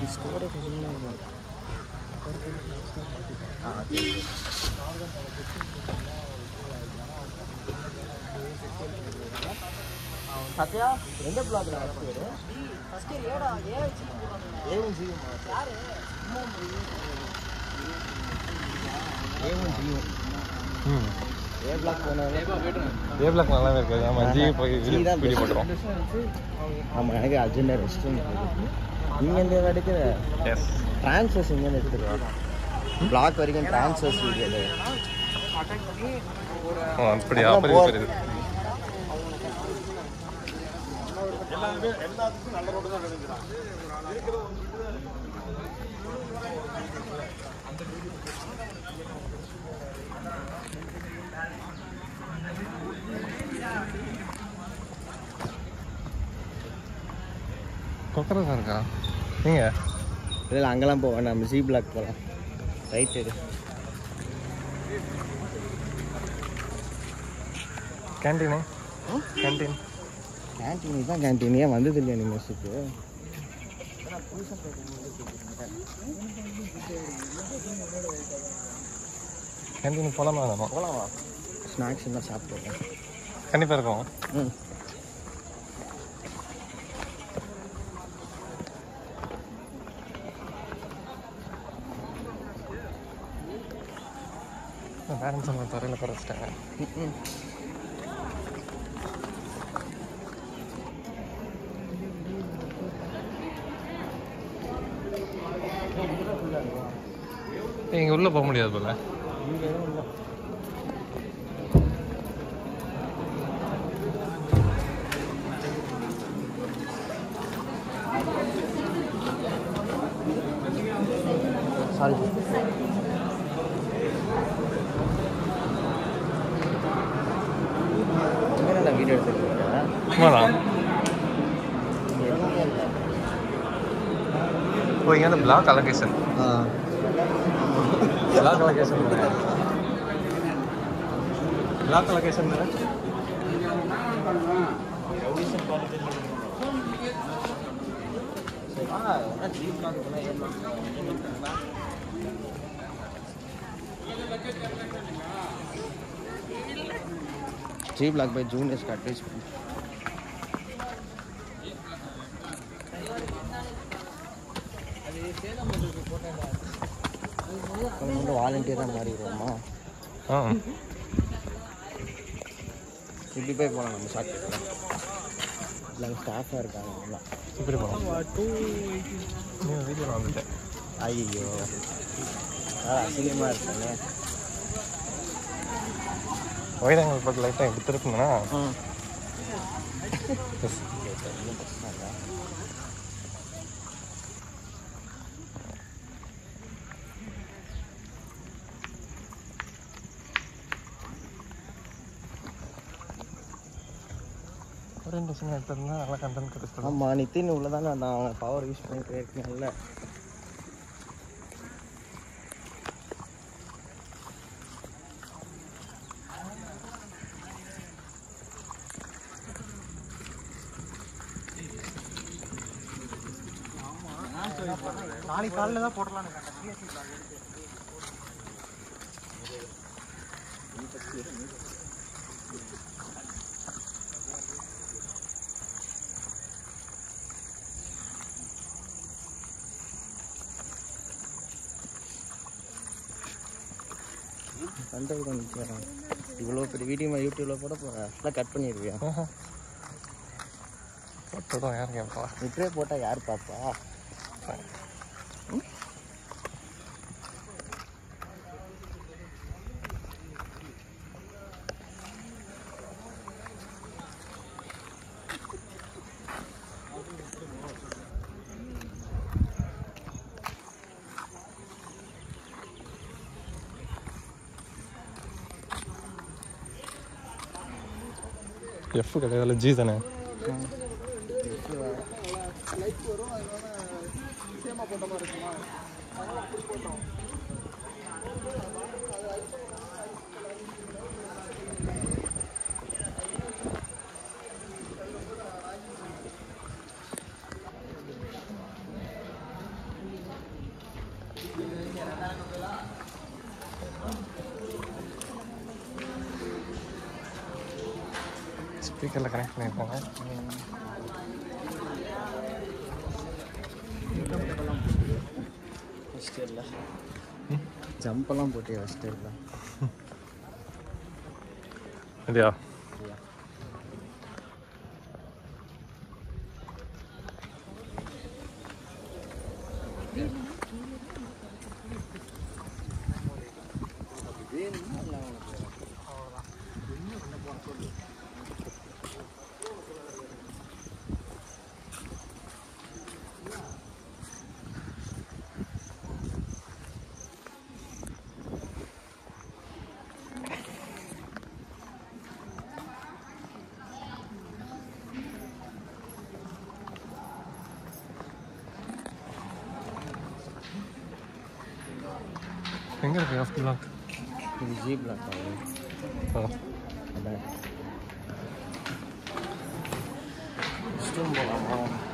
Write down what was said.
Storage Sathya எந்த பிளாக்ல first பேர் ஏடா ஏ ஏவும் ஜியும் யாரு ஏவும் ஜியும் ம் ஏ பிளாக் போனாலே ஏ பிளாக் நல்லாவே இருக்காது ஆமாம் ஜி போய் ஜி தான் வீடியோ போட்டுரும் ஆமாம் எனக்கு அர்ஜென்டாக ரெஸ்ட் இங்கேருந்து எடுக்கிற எஸ் ட்ரான்ஸ்ஃபர்ஸ் இங்கேருந்து எடுத்துருவா பிளாக் வரைக்கும் ட்ரான்ஸ்ஃபர்ஸ் வீடியோ ஓ அப்படியா அதான் புரியுது bore. புரியுது கொக்கரசா இருக்கா நீங்க இல்லை அங்கெல்லாம் போவோம் நம்ம ஜி பிளாக் போகலாம் ரைட் எடு கேன்டீனு கேன்டீன் கேன்டீன் தான் கேன்டீன் ஏன் வந்தது இல்லையா நீங்கள் மெஸ்ஸுக்கு கேன்டீன் போகலாமா வேணாமா போகலாம் ஸ்நாக்ஸ் எல்லாம் சாப்பிட்டு கண்டிப்பாக இருக்கும் ம் பேரண்ட்ஸ் அவங்க துறையில் குறைச்சிட்டாங்க ம் இங்கே உள்ளே போக முடியாது போல இங்கே எதுவும் இல்லை சாரி இங்கே வீடியோ எடுத்துருக்கீங்க சும்மாதான் எதுவுமே இல்லை ஓ இங்கே வந்து பிளாக் அலோகேஷன் ஆ block allocation block allocation G block by ஜூனியர்ஸ்க்கு அட்வைஸ் பண்ணு நம்ம வந்து வாலண்டியராக மாறிடுவோமா ஆ இப்படி போய் போகலாம் நம்ம ஷார்ட் இல்லை ஸ்டாஃபாக இருக்காங்க எல்லாம் இப்படி போகலாம் நீ வீடியோ வந்துட்டேன் ஐயோ அசிங்கமாக இருக்காங்க வைரங்கள் பக்கம் லைட்டாக இப்படி திருப்பினா ம் எஸ் ஓரியன்டேஷன் எடுத்திருந்தா நல்லா கண்டென்ட் கிடைச்சிடும் ஆமாம் நித்தின் உள்ள தானே நான் பவர் யூஸ் பண்ணி போயிருக்கேன்ல நாளைக்கு காலையில் தான் போடலான்னு பண்ணுறது கொஞ்சம் இவ்வளோ பெரிய வீடியோ யூடியூப்பில் போட போகிறேன் ஃபுல்லாக கட் பண்ணிடுவியா போட்டுடும் யார் கேட்பா இப்படியே போட்டால் யார் பாப்பா எஃப் கிடையாது ஜி தானே ஸ்பீக்கரில் கனெக்ட் பண்ணியிருக்காங்க ஃபஸ்ட் இயரில் ஜம்பெல்லாம் போட்டியா ஃபஸ்ட் இயரில் இல்லையா எங்கே இருக்கு எஃப் பிளாக் இது ஜி பிளாக் ஆகும் ஓ அதான் ஸ்டூம் போகலாமா